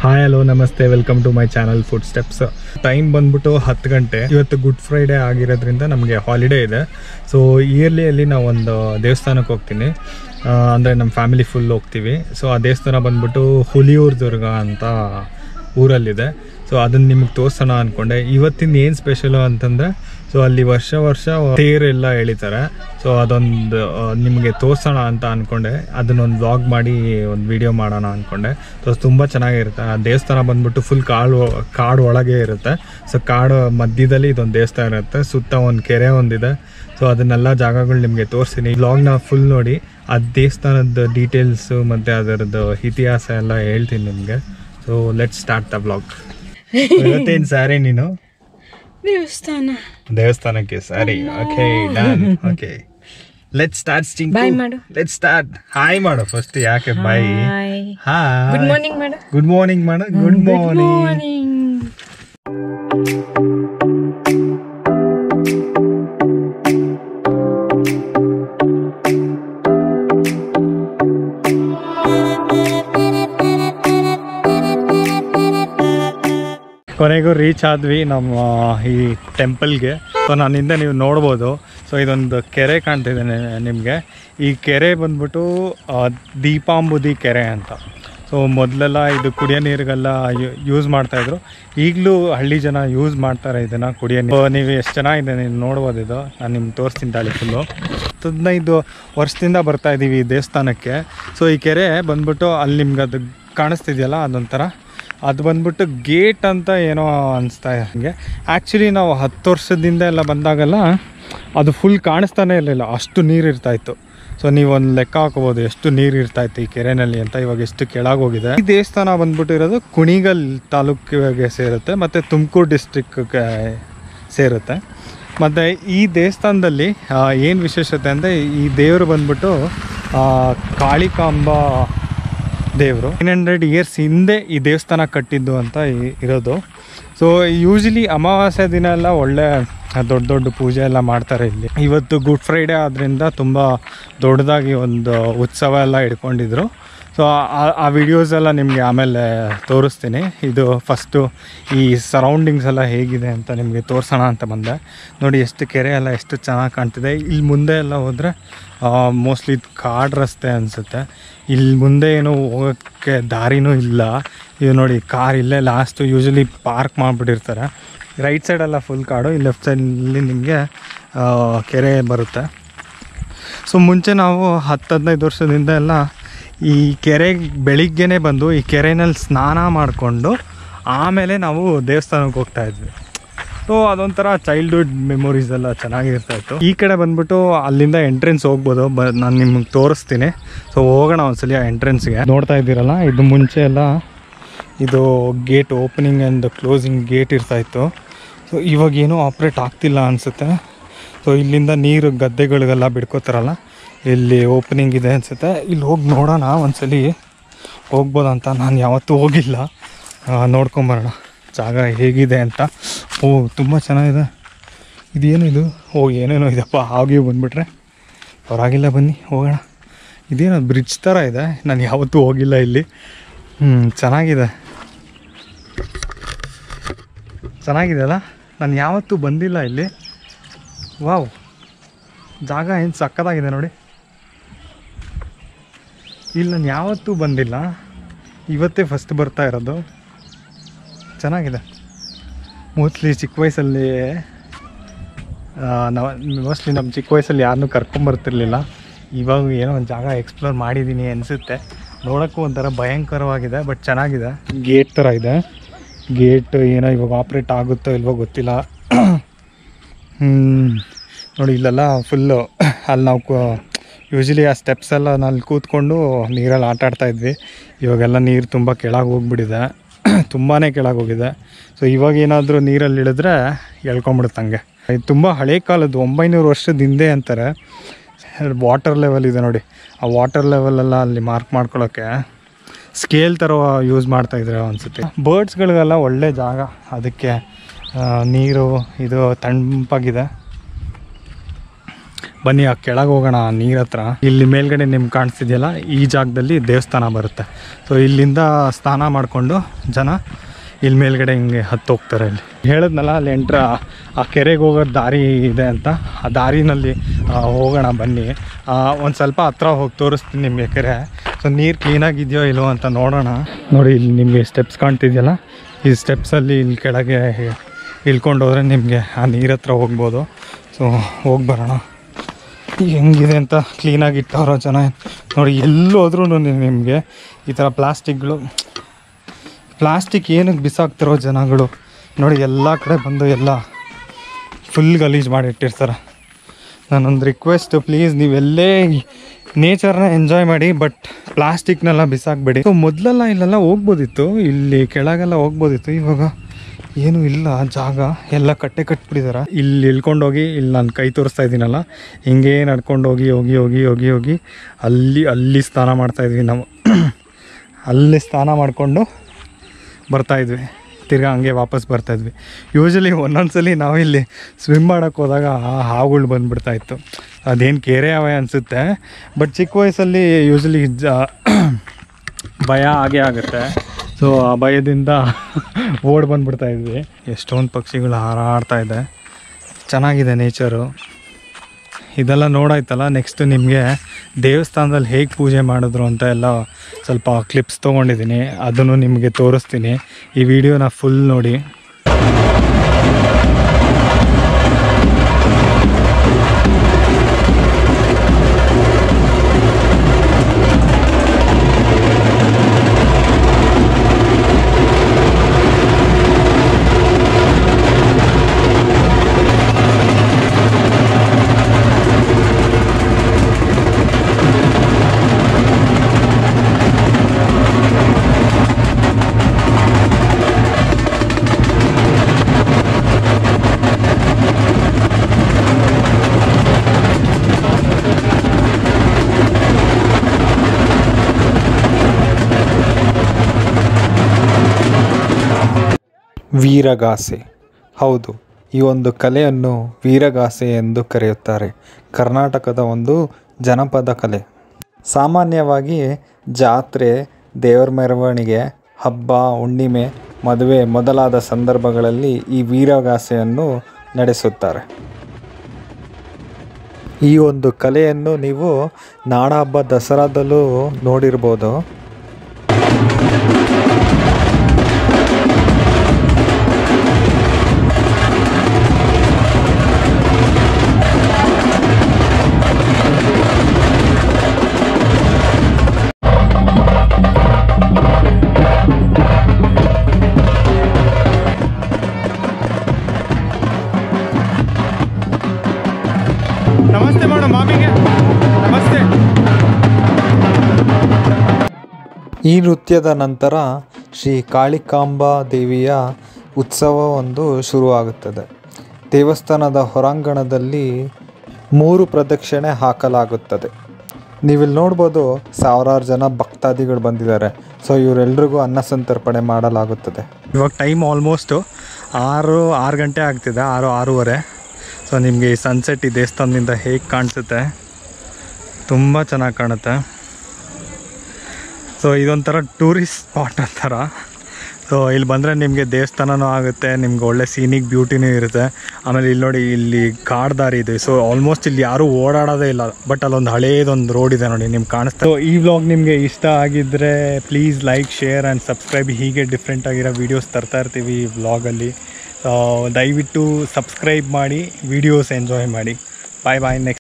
Hi hello ನಮಸ್ತೆ welcome to my channel food steps time ಬಂದ್ಬಿಟ್ಟು ಹತ್ತು ಗಂಟೆ ಇವತ್ತು ಗುಡ್ ಫ್ರೈಡೇ ಆಗಿರೋದ್ರಿಂದ ನಮಗೆ ಹಾಲಿಡೇ ಇದೆ ಸೊ ಇಯರ್ಲಿಯಲ್ಲಿ ನಾವು ಒಂದು ದೇವಸ್ಥಾನಕ್ಕೆ ಹೋಗ್ತೀನಿ ಆ, ಅಂದರೆ ನಮ್ಮ ಫ್ಯಾಮಿಲಿ ಫುಲ್ ಹೋಗ್ತೀವಿ ಸೊ ಆ ದೇವಸ್ಥಾನ ಬಂದ್ಬಿಟ್ಟು ಹುಲಿಯೂರು ದುರ್ಗ ಅಂತ ಊರಲ್ಲಿದೆ ಸೊ ಅದನ್ನ ನಿಮಗೆ ತೋರಿಸೋಣ ಅಂದ್ಕೊಂಡೆ ಇವತ್ತಿನ ಏನು ಸ್ಪೆಷಲು ಅಂತಂದರೆ ಸೊ ಅಲ್ಲಿ ವರ್ಷ ವರ್ಷ ತೇರೆಲ್ಲ ಎಳಿತಾರೆ ಸೊ ಅದೊಂದು ನಿಮಗೆ ತೋರಿಸೋಣ ಅಂತ ಅಂದ್ಕೊಂಡೆ ಅದನ್ನೊಂದು ವ್ಲಾಗ್ ಮಾಡಿ ಒಂದು ವಿಡಿಯೋ ಮಾಡೋಣ ಅಂದ್ಕೊಂಡೆ ಸೊ ತುಂಬ ಚೆನ್ನಾಗಿರುತ್ತೆ ಆ ದೇವಸ್ಥಾನ ಬಂದ್ಬಿಟ್ಟು ಫುಲ್ ಕಾಡು ಕಾಡು ಒಳಗೆ ಇರುತ್ತೆ ಸೊ ಕಾಡು ಮಧ್ಯದಲ್ಲಿ ಇದೊಂದು ದೇವಸ್ಥಾನ ಇರುತ್ತೆ ಸುತ್ತ ಒಂದು ಕೆರೆ ಒಂದಿದೆ ಸೊ ಅದನ್ನೆಲ್ಲ ಜಾಗಗಳು ನಿಮಗೆ ತೋರಿಸ್ತೀನಿ ವ್ಲಾಗ್ನ ಫುಲ್ ನೋಡಿ ಆ ದೇವಸ್ಥಾನದ ಡೀಟೇಲ್ಸು ಮತ್ತು ಅದರದ್ದು ಇತಿಹಾಸ ಎಲ್ಲ ಹೇಳ್ತೀನಿ ನಿಮಗೆ so let start the vlog ಇವತ್ತೇನು ಸ್ಯಾರಿ ನೀನು ದೇವಸ್ಥಾನ ದೇವಸ್ಥಾನಕ್ಕೆ sari okay done okay let start ಸ್ಟಿಂಗ್ Bye ಮಾಡು. ಲೆಟ್ ಸ್ಟಾರ್ಟ್ ಹಾಯ್ ಮಾಡು ಫಸ್ಟ್ ಯಾಕೆ bye hi good morning madam good morning ಮಾಡು ಗುಡ್ ಮಾರ್ನಿಂಗ್ ಮಾರ್ನಿಂಗ್ ಕೊನೆಗೂ ರೀಚ್ ಆದ್ವಿ ನಮ್ಮ ಈ ಟೆಂಪಲ್ಗೆ ಸೊ ನನ್ನಿಂದ ನೀವು ನೋಡ್ಬೋದು ಸೊ ಇದೊಂದು ಕೆರೆ ಕಾಣ್ತಿದೆ ನಿಮಗೆ ಈ ಕೆರೆ ಬಂದ್ಬಿಟ್ಟು ಆ, ದೀಪಾಂಬುದಿ ಕೆರೆ ಅಂತ ಸೊ ಮೊದಲೆಲ್ಲ ಇದು ಕುಡಿಯೋ ನೀರಿಗೆಲ್ಲ ಯೂಸ್ ಮಾಡ್ತಾಯಿದ್ರು ಈಗಲೂ ಹಳ್ಳಿ ಜನ ಯೂಸ್ ಮಾಡ್ತಾರೆ ಇದನ್ನು ಕುಡಿಯೋ ನೀರು So, ನೀವು ಎಷ್ಟು ಚೆನ್ನಾಗಿದೆ ನೀವು ನೋಡ್ಬೋದು ಇದು ನಾನು ನಿಮ್ಗೆ ತೋರಿಸ್ತೀನಿ ತಾಳಿ ಫುಲ್ಲು ಹದಿನೈದು ವರ್ಷದಿಂದ ಬರ್ತಾ ಇದ್ದೀವಿ ಈ ದೇವಸ್ಥಾನಕ್ಕೆ ಸೊ ಈ ಕೆರೆ ಬಂದ್ಬಿಟ್ಟು ಅಲ್ಲಿ ನಿಮ್ಗೆ ಅದು ಕಾಣಿಸ್ತಿದೆಯಲ್ಲ ಅದೊಂಥರ ಅದು ಬಂದ್ಬಿಟ್ಟು ಗೇಟ್ ಅಂತ ಏನೋ ಅನಿಸ್ತಾ ಇದೆ ನನಗೆ ಆ್ಯಕ್ಚುಲಿ ನಾವು ಹತ್ತು ವರ್ಷದಿಂದ ಎಲ್ಲ ಬಂದಾಗೆಲ್ಲ ಅದು ಫುಲ್ ಕಾಣಿಸ್ತಾನೆ ಇರಲಿಲ್ಲ ಅಷ್ಟು ನೀರು ಇರ್ತಾಯಿತ್ತು ಸೊ ನೀವು ಒಂದು ಲೆಕ್ಕ ಹಾಕೋಬೋದು ಎಷ್ಟು ನೀರು ಇರ್ತಾಯಿತ್ತು ಈ ಕೆರೆನಲ್ಲಿ ಅಂತ ಇವಾಗ ಎಷ್ಟು ಕೆಳಗೋಗಿದೆ ಈ ದೇವಸ್ಥಾನ ಬಂದ್ಬಿಟ್ಟು ಇರೋದು ಕುಣಿಗಲ್ ತಾಲೂಕಿಗೆ ಸೇರುತ್ತೆ ಮತ್ತು ತುಮಕೂರು ಡಿಸ್ಟ್ರಿಕ್ಗೆ ಸೇರುತ್ತೆ ಮತ್ತು ಈ ದೇವಸ್ಥಾನದಲ್ಲಿ ಏನು ವಿಶೇಷತೆ ಅಂದರೆ ಈ ದೇವರು ಬಂದ್ಬಿಟ್ಟು ಆ, ಕಾಳಿಕಾಂಬ ದೇವರು ನೈನ್ ಹಂಡ್ರೆಡ್ ಇಯರ್ಸ್ ಹಿಂದೆ ಈ ದೇವಸ್ಥಾನ ಕಟ್ಟಿದ್ದು ಅಂತ ಇ- ಇರೋದು ಸೊ ಯೂಶಲಿ ಅಮಾವಾಸ್ಯೆ ದಿನ ಎಲ್ಲ ಒಳ್ಳೆ ದೊಡ್ಡ ದೊಡ್ಡ ಪೂಜೆ ಎಲ್ಲ ಮಾಡ್ತಾರೆ ಇಲ್ಲಿ ಇವತ್ತು ಗುಡ್ ಫ್ರೈಡೇ ಆದ್ದರಿಂದ ತುಂಬ ದೊಡ್ಡದಾಗಿ ಒಂದು ಉತ್ಸವ ಎಲ್ಲ ಇಟ್ಕೊಂಡಿದ್ರು ಸೊ ಆ- ಆ ವಿಡಿಯೋಸ್ ಎಲ್ಲ ನಿಮಗೆ ಆಮೇಲೆ ತೋರಿಸ್ತೀನಿ ಇದು ಫಸ್ಟು ಈ ಸರೌಂಡಿಂಗ್ಸ್ ಎಲ್ಲ ಹೇಗಿದೆ ಅಂತ ನಿಮಗೆ ತೋರಿಸೋಣ ಅಂತ ಬಂದೆ ನೋಡಿ ಎಷ್ಟು ಕೆರೆ ಎಲ್ಲ ಎಷ್ಟು ಚೆನ್ನಾಗಿ ಕಾಣ್ತಿದೆ ಇಲ್ಲಿ ಮುಂದೆ ಎಲ್ಲ ಹೋದರೆ ಮೋಸ್ಟ್ಲಿ ಇದು ಕಾಡು ರಸ್ತೆ ಅನಿಸುತ್ತೆ ಇಲ್ಲಿ ಮುಂದೆ ಏನು ಹೋಗೋಕ್ಕೆ ದಾರಿನೂ ಇಲ್ಲ ಇದು ನೋಡಿ ಕಾರ್ ಇಲ್ಲೇ ಲಾಸ್ಟು ಯೂಶಲಿ ಪಾರ್ಕ್ ಮಾಡಿಬಿಟ್ಟಿರ್ತಾರೆ ರೈಟ್ ಸೈಡೆಲ್ಲ ಫುಲ್ ಕಾಡು ಈ ಲೆಫ್ಟ್ ಸೈಡಲ್ಲಿ ನಿಮಗೆ ಕೆರೆ ಬರುತ್ತೆ ಸೊ ಮುಂಚೆ ನಾವು ಹತ್ತು ಹದಿನೈದು ವರ್ಷದಿಂದ ಎಲ್ಲ ಈ ಕೆರೆಗೆ ಬೆಳಿಗ್ಗೆನೇ ಬಂದು ಈ ಕೆರೆಯಲ್ಲಿ ಸ್ನಾನ ಮಾಡಿಕೊಂಡು ಆಮೇಲೆ ನಾವು ದೇವಸ್ಥಾನಕ್ಕೆ ಹೋಗ್ತಾ ಇದ್ವಿ ಸೊ ಅದೊಂಥರ ಚೈಲ್ಡ್ಹುಡ್ ಮೆಮೊರೀಸ್ ಎಲ್ಲ ಚೆನ್ನಾಗಿರ್ತಾ ಇತ್ತು ಈ ಕಡೆ ಬಂದ್ಬಿಟ್ಟು ಅಲ್ಲಿಂದ ಎಂಟ್ರೆನ್ಸ್ ಹೋಗ್ಬೋದು ಬ ನಾನು ನಿಮ್ಗೆ ತೋರಿಸ್ತೀನಿ ಸೊ ಹೋಗೋಣ ಒಂದ್ಸಲಿ ಆ ಎಂಟ್ರೆನ್ಸ್ಗೆ ನೋಡ್ತಾ ಇದ್ದೀರಲ್ಲ ಇದು ಮುಂಚೆ ಎಲ್ಲ ಇದು gate opening and closing gate ಇರ್ತಾಯಿತ್ತು ಸೊ ಇವಾಗ ಏನೂ ಆಪ್ರೇಟ್ ಆಗ್ತಿಲ್ಲ ಅನಿಸುತ್ತೆ ಸೊ ಇಲ್ಲಿಂದ ನೀರು ಗದ್ದೆಗಳಿಗೆಲ್ಲ ಬಿಡ್ಕೋತಾರಲ್ಲ ಇಲ್ಲಿ ಓಪನಿಂಗ್ ಇದೆ ಅನಿಸುತ್ತೆ ಇಲ್ಲಿ ಹೋಗಿ ನೋಡೋಣ ಒಂದ್ಸಲಿ ಹೋಗ್ಬೋದಂತ ನಾನು ಯಾವತ್ತೂ ಹೋಗಿಲ್ಲ ಆ, ನೋಡ್ಕೊಂಬರೋಣ ಜಾಗ ಹೇಗಿದೆ ಅಂತ ಓ ತುಂಬ ಚೆನ್ನಾಗಿದೆ ಇದೇನಿದು ಓ ಏನೇನೋ ಇದಪ್ಪ ಹಾಗೆ ಬಂದುಬಿಟ್ರೆ ಹೊರಗಿಲ್ಲ ಬನ್ನಿ ಹೋಗೋಣ ಇದೇನೋ ಬ್ರಿಡ್ಜ್ ಥರ ಇದೆ ನಾನು ಯಾವತ್ತೂ ಹೋಗಿಲ್ಲ ಇಲ್ಲಿ ಹ್ಞೂ ಚೆನ್ನಾಗಿದೆ ಚೆನ್ನಾಗಿದೆ ಅಲ್ಲ ನಾನು ಯಾವತ್ತೂ ಬಂದಿಲ್ಲ ಇಲ್ಲಿ ವಾವ್ ಜಾಗ ಏನು ಸಕ್ಕತ್ತಾಗಿದೆ ನೋಡಿ ಇಲ್ಲಿ ನಾನು ಯಾವತ್ತೂ ಬಂದಿಲ್ಲ ಇವತ್ತೇ ಫಸ್ಟ್ ಬರ್ತಾ ಇರೋದು ಚೆನ್ನಾಗಿದೆ ಮೋಸ್ಟ್ಲಿ ಚಿಕ್ಕ ವಯಸ್ಸಲ್ಲಿ ನಾವು ಮೋಸ್ಟ್ಲಿ ನಮ್ಮ ಚಿಕ್ಕ ವಯಸ್ಸಲ್ಲಿ ಯಾರನ್ನೂ ಕರ್ಕೊಂಬರ್ತಿರ್ಲಿಲ್ಲ ಇವಾಗ ಏನೋ ಒಂದು ಜಾಗ ಎಕ್ಸ್ಪ್ಲೋರ್ ಮಾಡಿದ್ದೀನಿ ಅನಿಸುತ್ತೆ ನೋಡೋಕ್ಕೂ ಒಂಥರ ಭಯಂಕರವಾಗಿದೆ ಬಟ್ ಚೆನ್ನಾಗಿದೆ ಗೇಟ್ ಥರ ಇದೆ ಗೇಟ್ ಏನೋ ಇವಾಗ ಆಪ್ರೇಟ್ ಆಗುತ್ತೋ ಇಲ್ವೋ ಗೊತ್ತಿಲ್ಲ ಹ್ಮ್. ನೋಡಿ ಇಲ್ಲೆಲ್ಲ ಫುಲ್ಲು ಅಲ್ಲಿ ನಾವು ಯೂಶಲಿ ಆ ಸ್ಟೆಪ್ಸ್ ಎಲ್ಲ ನಲ್ಲಿ ಕೂತ್ಕೊಂಡು ನೀರಲ್ಲಿ ಆಟ ಆಡ್ತಾ ಇದ್ವಿ ಇವಾಗೆಲ್ಲ ನೀರು ತುಂಬ ಕೆಳಗೆ ಹೋಗ್ಬಿಟ್ಟಿದೆ ತುಂಬಾ ಕೆಳಗೆ ಹೋಗಿದೆ ಸೊ ಇವಾಗ ಏನಾದರೂ ನೀರಲ್ಲಿ ಇಳಿದ್ರೆ ಎಳ್ಕೊಂಬಿಡುತ್ತೆ ಹಂಗೆ ಇದು ತುಂಬ ಹಳೆ ಕಾಲದ್ದು ಒಂಬೈನೂರು ವರ್ಷದ ಹಿಂದೆ ಅಂತಾರೆ ವಾಟರ್ ಲೆವೆಲ್ ಇದೆ ನೋಡಿ ಆ ವಾಟರ್ ಲೆವೆಲೆಲ್ಲ ಅಲ್ಲಿ ಮಾರ್ಕ್ ಮಾಡ್ಕೊಳ್ಳೋಕ್ಕೆ ಸ್ಕೇಲ್ ಥರ ಯೂಸ್ ಮಾಡ್ತಾ ಇದ್ರೆ ಅನಿಸುತ್ತೆ ಬರ್ಡ್ಸ್ಗಳಿಗೆಲ್ಲ ಒಳ್ಳೆ ಜಾಗ ಅದಕ್ಕೆ ಆ, ನೀರು ಇದು ತಂಪಾಗಿದೆ ಬನ್ನಿ ಆ ಕೆಳಗೆ ಹೋಗೋಣ ನೀರ ಹತ್ರ ಇಲ್ಲಿ ಮೇಲ್ಗಡೆ ನಿಮ್ಗೆ ಕಾಣಿಸ್ತಿದೆಯಲ್ಲ ಈ ಜಾಗದಲ್ಲಿ ದೇವಸ್ಥಾನ ಬರುತ್ತೆ ಸೊ ಇಲ್ಲಿಂದ ಸ್ನಾನ ಮಾಡಿಕೊಂಡು ಜನ ಇಲ್ಲಿ ಮೇಲ್ಗಡೆ ಹಿಂಗೆ ಹತ್ತು ಹೋಗ್ತಾರೆ ಇಲ್ಲಿ ಹೇಳಿದ್ನಲ್ಲ ಅಲ್ಲಿ ಎಂಟ್ರ ಆ ಕೆರೆಗೆ ಹೋಗೋ ದಾರಿ ಇದೆ ಅಂತ ಆ ದಾರಿನಲ್ಲಿ ಆ, ಹೋಗೋಣ ಬನ್ನಿ ಒಂದು ಸ್ವಲ್ಪ ಹತ್ರ ಹೋಗಿ ತೋರಿಸ್ತೀನಿ ನಿಮಗೆ ಕೆರೆ ಸೊ ನೀರು ಕ್ಲೀನಾಗಿದೆಯೋ ಇಲ್ವೋ ಅಂತ ನೋಡೋಣ ನೋಡಿ ಇಲ್ಲಿ ನಿಮಗೆ ಸ್ಟೆಪ್ಸ್ ಕಾಣ್ತಿದೆಯಲ್ಲ ಈ ಸ್ಟೆಪ್ಸಲ್ಲಿ ಇಲ್ಲಿ ಕೆಳಗೆ ಇಳ್ಕೊಂಡು ಹೋದ್ರೆ ನಿಮಗೆ ಆ ನೀರ ಹತ್ರ ಹೋಗ್ಬೋದು ಸೊ ಹೋಗಿ ಬರೋಣ ಹೆಂಗಿದೆ ಅಂತ ಕ್ಲೀನಾಗಿ ಇಟ್ಟವ್ರೋ ಜನ ನೋಡಿ ಎಲ್ಲೋದ್ರೂ ನಿಮಗೆ ಈ ಥರ ಪ್ಲಾಸ್ಟಿಕ್ಗಳು ಪ್ಲಾಸ್ಟಿಕ್ ಏನಕ್ಕೆ ಬಿಸಾಕ್ತಿರೋ ಜನಗಳು ನೋಡಿ ಎಲ್ಲ ಕಡೆ ಬಂದು ಎಲ್ಲ ಫುಲ್ ಗಲೀಜು ಮಾಡಿ ಇಟ್ಟಿರ್ತಾರೆ ನಾನೊಂದು ರಿಕ್ವೆಸ್ಟ್ ಪ್ಲೀಸ್ ನೀವೆಲ್ಲೇ ನೇಚರ್ನ ಎಂಜಾಯ್ ಮಾಡಿ ಬಟ್ ಪ್ಲಾಸ್ಟಿಕ್ನೆಲ್ಲ ಬಿಸಾಕಬೇಡಿ ಸೊ ಮೊದಲೆಲ್ಲ ಇಲ್ಲೆಲ್ಲ ಹೋಗ್ಬೋದಿತ್ತು ಇಲ್ಲಿ ಕೆಳಗೆಲ್ಲ ಹೋಗ್ಬೋದಿತ್ತು ಇವಾಗ ಏನು ಇಲ್ಲ ಜಾಗ ಎಲ್ಲ ಕಟ್ಟೆ ಕಟ್ಬಿಟ್ಟಿದಾರ ಇಲ್ಲಿ ಇಳ್ಕೊಂಡು ಹೋಗಿ ಇಲ್ಲಿ ನಾನು ಕೈ ತೋರಿಸ್ತಾ ಇದ್ದೀನಲ್ಲ ಹಿಂಗೆ ನಡ್ಕೊಂಡು ಹೋಗಿ ಹೋಗಿ ಹೋಗಿ ಹೋಗಿ ಹೋಗಿ ಅಲ್ಲಿ ಅಲ್ಲಿ ಸ್ನಾನ ಮಾಡ್ತಾ ಇದ್ವಿ ನಾವು ಅಲ್ಲಿ ಸ್ನಾನ ಮಾಡಿಕೊಂಡು ಬರ್ತಾಯಿದ್ವಿ ತಿರ್ಗಾ ಹಂಗೆ ವಾಪಸ್ ಬರ್ತಾಯಿದ್ವಿ ಯೂಶಲಿ ಒಂದೊಂದ್ಸಲಿ ನಾವು ಇಲ್ಲಿ ಸ್ವಿಮ್ ಮಾಡೋಕ್ಕೆ ಹೋದಾಗ ಹಾವುಗಳು ಬಂದುಬಿಡ್ತಾ ಇತ್ತು ಅದೇನು ಕೆರೆ ಅವೆ ಅನಿಸುತ್ತೆ ಬಟ್ ಚಿಕ್ಕ ವಯಸ್ಸಲ್ಲಿ ಯೂಶಲಿ ಜ ಭಯ ಆಗೇ ಆಗುತ್ತೆ ಸೊ ಆ ಭಯದಿಂದ ಓಡ್ ಬಂದ್ಬಿಡ್ತಾ ಇದ್ವಿ ಎಷ್ಟೊಂದು ಪಕ್ಷಿಗಳು ಹಾರಾಡ್ತಾ ಇದೆ ಚೆನ್ನಾಗಿದೆ ನೇಚರು ಇದೆಲ್ಲ ನೋಡಾಯ್ತಲ್ಲ ನೆಕ್ಸ್ಟ್ ನಿಮಗೆ ದೇವಸ್ಥಾನದಲ್ಲಿ ಹೇಗೆ ಪೂಜೆ ಮಾಡಿದ್ರು ಅಂತ ಎಲ್ಲ ಸ್ವಲ್ಪ ಕ್ಲಿಪ್ಸ್ ತೊಗೊಂಡಿದ್ದೀನಿ ಅದನ್ನು ನಿಮಗೆ ತೋರಿಸ್ತೀನಿ ಈ ವಿಡಿಯೋನ ಫುಲ್ ನೋಡಿ ವೀರಗಾಸೆ ಹೌದು ಈ ಒಂದು ಕಲೆಯನ್ನು ವೀರಗಾಸೆ ಎಂದು ಕರೆಯುತ್ತಾರೆ ಕರ್ನಾಟಕದ ಒಂದು ಜನಪದ ಕಲೆ ಸಾಮಾನ್ಯವಾಗಿ ಜಾತ್ರೆ ದೇವರ ಮೆರವಣಿಗೆ ಹಬ್ಬ ಹುಣ್ಣಿಮೆ ಮದುವೆ ಮೊದಲಾದ ಸಂದರ್ಭಗಳಲ್ಲಿ ಈ ವೀರಗಾಸೆಯನ್ನು ನಡೆಸುತ್ತಾರೆ ಈ ಒಂದು ಕಲೆಯನ್ನು ನೀವು ನಾಡಹಬ್ಬ ದಸರಾದಲ್ಲೂ ನೋಡಿರ್ಬೋದು ನಮಸ್ತೆ ಮಾಡು ಮಾಮಿಗೆ ನಮಸ್ತೆ ಈ ನೃತ್ಯದ ನಂತರ ಶ್ರೀ ಕಾಳಿಕಾಂಬಾ ದೇವಿಯ ಉತ್ಸವ ಒಂದು ಶುರುವಾಗುತ್ತದೆ ದೇವಸ್ಥಾನದ ಹೊರಾಂಗಣದಲ್ಲಿ ಮೂರು ಪ್ರದಕ್ಷಿಣೆ ಹಾಕಲಾಗುತ್ತದೆ ನೀವಿಲ್ಲಿ ನೋಡ್ಬೋದು ಸಾವಿರಾರು ಜನ ಭಕ್ತಾದಿಗಳು ಬಂದಿದ್ದಾರೆ ಸೊ ಇವರೆಲ್ರಿಗೂ ಅನ್ನ ಸಂತರ್ಪಣೆ ಮಾಡಲಾಗುತ್ತದೆ ಇವಾಗ ಟೈಮ್ ಆಲ್ಮೋಸ್ಟು ಆರು ಆರು ಗಂಟೆ ಆಗ್ತಿದೆ ಆರು ಆರೂವರೆ ಸೊ ನಿಮಗೆ ಈ ಸನ್ಸೆಟ್ ಈ ದೇವಸ್ಥಾನದಿಂದ ಹೇಗೆ ಕಾಣಿಸುತ್ತೆ ತುಂಬ ಚೆನ್ನಾಗಿ ಕಾಣುತ್ತೆ ಸೊ ಇದೊಂಥರ ಟೂರಿಸ್ಟ್ ಸ್ಪಾಟ್ ಅಂತಾರ ಸೊ ಇಲ್ಲಿ ಬಂದರೆ ನಿಮಗೆ ದೇವಸ್ಥಾನನೂ ಆಗುತ್ತೆ ನಿಮ್ಗೆ ಒಳ್ಳೆ ಸೀನಿಕ್ ಬ್ಯೂಟಿನೂ ಇರುತ್ತೆ ಆಮೇಲೆ ಇಲ್ಲಿ ನೋಡಿ ಇಲ್ಲಿ ಕಾಡ್ ದಾರಿ ಇದೆ ಸೊ ಆಲ್ಮೋಸ್ಟ್ ಇಲ್ಲಿ ಯಾರೂ ಓಡಾಡೋದೇ ಇಲ್ಲ ಬಟ್ ಅಲ್ಲೊಂದು ಹಳೇದೊಂದು ರೋಡ್ ಇದೆ ನೋಡಿ ನಿಮ್ಗೆ ಕಾಣಿಸ್ತಾ ಸೊ ಈ ವ್ಲಾಗ್ ನಿಮಗೆ ಇಷ್ಟ ಆಗಿದ್ದರೆ please like share and subscribe ಹೀಗೆ ಡಿಫ್ರೆಂಟ್ ಆಗಿರೋ ವೀಡಿಯೋಸ್ ತರ್ತಾ ಇರ್ತೀವಿ ಈ ವ್ಲಾಗಲ್ಲಿ ದಯವಿಟ್ಟು ಸಬ್ಸ್ಕ್ರೈಬ್ ಮಾಡಿ ವೀಡಿಯೋಸ್ ಎಂಜಾಯ್ ಮಾಡಿ ಬಾಯ್ ಬಾಯ್ ನೆಕ್ಸ್ಟ್